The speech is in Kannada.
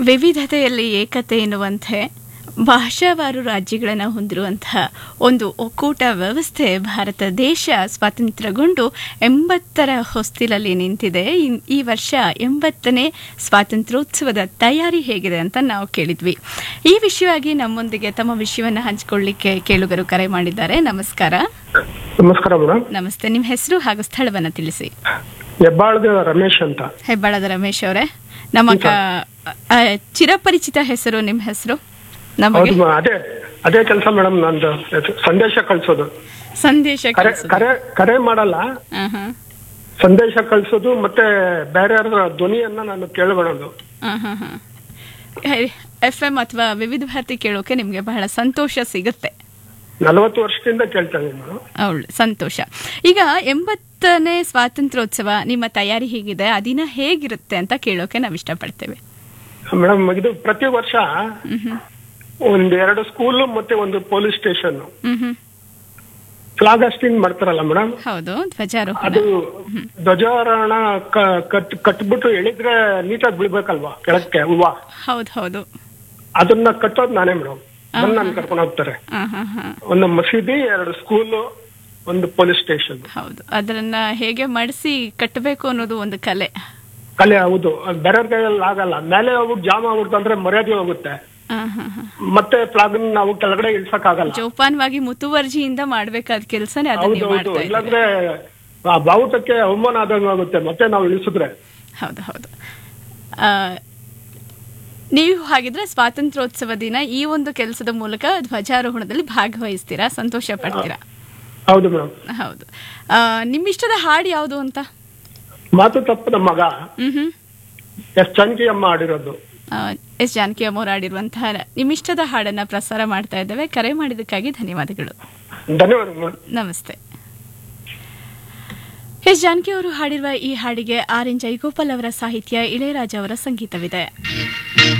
ವಿವಿಧತೆಯಲ್ಲಿ ಏಕತೆ ಎನ್ನುವಂತೆ ಭಾಷಾವಾರು ರಾಜ್ಯಗಳನ್ನು ಹೊಂದಿರುವಂತಹ ಒಂದು ಒಕ್ಕೂಟ ವ್ಯವಸ್ಥೆ ಭಾರತ ದೇಶ ಸ್ವಾತಂತ್ರ್ಯಗೊಂಡು ಎಂಬತ್ತರ ಹೊಸ್ತಿಲಲ್ಲಿ ನಿಂತಿದೆ ಇನ್- ಈ ವರ್ಷ ಎಂಬತ್ತನೇ ಸ್ವಾತಂತ್ರ್ಯೋತ್ಸವದ ತಯಾರಿ ಹೇಗಿದೆ ಅಂತ ನಾವು ಕೇಳಿದ್ವಿ ಈ ವಿಷಯವಾಗಿ ನಮ್ಮೊಂದಿಗೆ ತಮ್ಮ ವಿಷಯವನ್ನು ಹಂಚಿಕೊಳ್ಳಿಕ್ಕೆ ಕೇಳುಗರು ಕರೆ ಮಾಡಿದ್ದಾರೆ ನಮಸ್ಕಾರ ನಮಸ್ಕಾರ ಮೇಡಮ್ ನಮಸ್ತೆ ನಿಮ್ಮ ಹೆಸರು ಹಾಗೂ ಸ್ಥಳವನ್ನು ತಿಳಿಸಿ ಹೆಬ್ಬಾಳದ ರಮೇಶ್ ಅಂತ ಹೆಬ್ಬಾಳದ ರಮೇಶ್ ಅವರೇ ನಮ್ಮ ಕ- ಆ, ಚಿರಪರಿಚಿತ ಹೆಸರು ನಿಮ್ಮ ಹೆಸರು ನಮಗೆ ಹೌದು ಮಾ- ಅದೇ ಅದೇ ಕೆಲಸ ಮೇಡಮ್ ನಂದು ಸಂದೇಶ ಕಳ್ಸೋದು ಸಂದೇಶ ಕರೆ ಕಳಿಸೋದು. ಕರೆ ಕರೆ ಮಾಡಲ್ಲ ಆಹಾ, ಸಂದೇಶ ಕಳ್ಸೋದು ಮತ್ತೆ ಬೇರೆಯವರ ಧ್ವನಿಯನ್ನ ನಾನು ಕೇಳಬೇಡೋದು ಆಹಾ. ಎಫ್ ಎಂ ಅಥವಾ ವಿವಿಧ ಭಾರತಿ ಕೇಳೋಕೆ ನಿಮಗೆ ಬಹಳ ಸಂತೋಷ ಸಿಗುತ್ತೆ ನಲವತ್ತು ವರ್ಷದಿಂದ ಕೇಳ್ತಾ ಇದ್ದೀನಿ ಮೇಡಮ್ ಅವಳು ಸಂತೋಷ ಈಗ ಎಂಬತ್ತನೇ ಸ್ವಾತಂತ್ರ್ಯೋತ್ಸವ ನಿಮ್ಮ ತಯಾರಿ ಹೇಗಿದೆ ಆ ದಿನ ಹೇಗಿರುತ್ತೆ ಅಂತ ಕೇಳೋಕೆ ನಾವು ಇಷ್ಟಪಡ್ತೇವೆ ಮೇಡಮ್ ಇದು ಪ್ರತಿ ವರ್ಷ ಮ್ಹೂ. ಒಂದ್ ಎರಡು ಸ್ಕೂಲು ಮತ್ತೆ ಒಂದು ಪೊಲೀಸ್ ಸ್ಟೇಷನ್ ಮ್ಹೂ. ಫ್ಲಾಗ್ ಹಾಸ್ಟಿಂಗ್ ಮಾಡ್ತಾರಲ್ಲ ಮೇಡಮ್ ಹೌದು ಧ್ವಜಾರೋಹಣ ಅದು ಧ್ವಜಾರೋಹಣ ಕ- ಕಟ್ ಕಟ್ಬಿಟ್ಟು ಎಳಿದ್ರೆ ನೀಟಾಗಿ ಬೀಳ್ಬೇಕಲ್ವಾ ಕೆಳಕ್ಕೆ ಹೂವ ಹೌದು ಹೌದು ಅದನ್ನ ಕಟ್ಟೋದು ನಾನೇ ಮೇಡಮ್ ಬಂದು ನಾನು ಕರ್ಕೊಂಡು ಹೋಗ್ತಾರೆ ಆಹಾ, ಹಾ. ಒಂದು ಮಸೀದಿ ಎರಡು ಸ್ಕೂಲು ಒಂದು ಪೊಲೀಸ್ ಸ್ಟೇಷನ್ ಹೌದು ಅದನ್ನ ಹೇಗೆ ಮಾಡಿಸಿ ಕಟ್ಟಬೇಕು ಅನ್ನೋದು ಒಂದು ಕಲೆ ಕಲೆ ಹೌದು ಅದ್ ಬೇರೆ ಕೈಯಲ್ಲಿ ಆಗಲ್ಲ ಮೇಲೆ ಹೋಗ್ಬಿಟ್ಟು ಜಾಮ್ ಆಗ್ಬಿಡ್ತು ಅಂದ್ರೆ ಮರ್ಯಾದೆ ಹೋಗುತ್ತೆ ಆಹಾ, ಹಾ. ಮತ್ತೆ ಫ್ಲಾಗ್ ನಾವು ಕೆಳಗಡೆ ಇಳ್ಸಕ್ ಆಗಲ್ಲ ಜೋಪಾನವಾಗಿ ಮುತುವರ್ಜಿಯಿಂದ ಮಾಡ್ಬೇಕಾದ ಕೆಲಸನೇ ಅದನ್ನ ಹೌದು ನೀವು ಹೌದು ಮಾಡ್ತಾ ಇದ್ದೀರಿ. ಇಲ್ಲಾಂದ್ರೆ ಆ ಬಾವುಟಕ್ಕೆ ಅವಮಾನ ಆದಂಗ ಆಗುತ್ತೆ ಮತ್ತೆ ನಾವು ಇಳಿಸಿದ್ರೆ ಹೌದು ಹೌದು ಆ, ನೀವು ಹಾಗಿದ್ರೆ ಸ್ವಾತಂತ್ರ್ಯೋತ್ಸವ ದಿನ ಈ ಒಂದು ಕೆಲಸದ ಮೂಲಕ ಧ್ವಜಾರೋಹಣದಲ್ಲಿ ಭಾಗವಹಿಸ್ತೀರಾ ಸಂತೋಷ ಪಡ್ತೀರಾ ಹೌದು ಮೇಡಮ್ ಹೌದು ಆ, ನಿಮ್ಮಿಷ್ಟದ ಹಾಡು ಯಾವುದು ಅಂತ ಮಾತು ತಪ್ಪದ ಮಗ ಹ್ಮ್ ಹ್ಮ್ ಎಸ್ ಚಂಕಿ ಅಮ್ಮ ಆಡಿರೋದು ಆ, ಎಸ್ ಜಾನಕಿ ಅಮ್ಮವ್ರು ಆಡಿರುವಂತಹ ನಿಮ್ಮಿಷ್ಟದ ಹಾಡನ್ನ ಪ್ರಸಾರ ಮಾಡ್ತಾ ಇದ್ದೇವೆ ಕರೆ ಮಾಡಿದ್ದಕ್ಕಾಗಿ ಧನ್ಯವಾದಗಳು ಧನ್ಯವಾದ ಮೇಡಮ್ ನಮಸ್ತೆ ಎಸ್ ಜಾನಕಿ ಅವರು ಹಾಡಿರುವ ಈ ಹಾಡಿಗೆ ಆರ್ ಎನ್ ಜೈಗೋಪಾಲ್ ಅವರ ಸಾಹಿತ್ಯ ಇಳೆಯರಾಜ ಅವರ ಸಂಗೀತವಿದೆ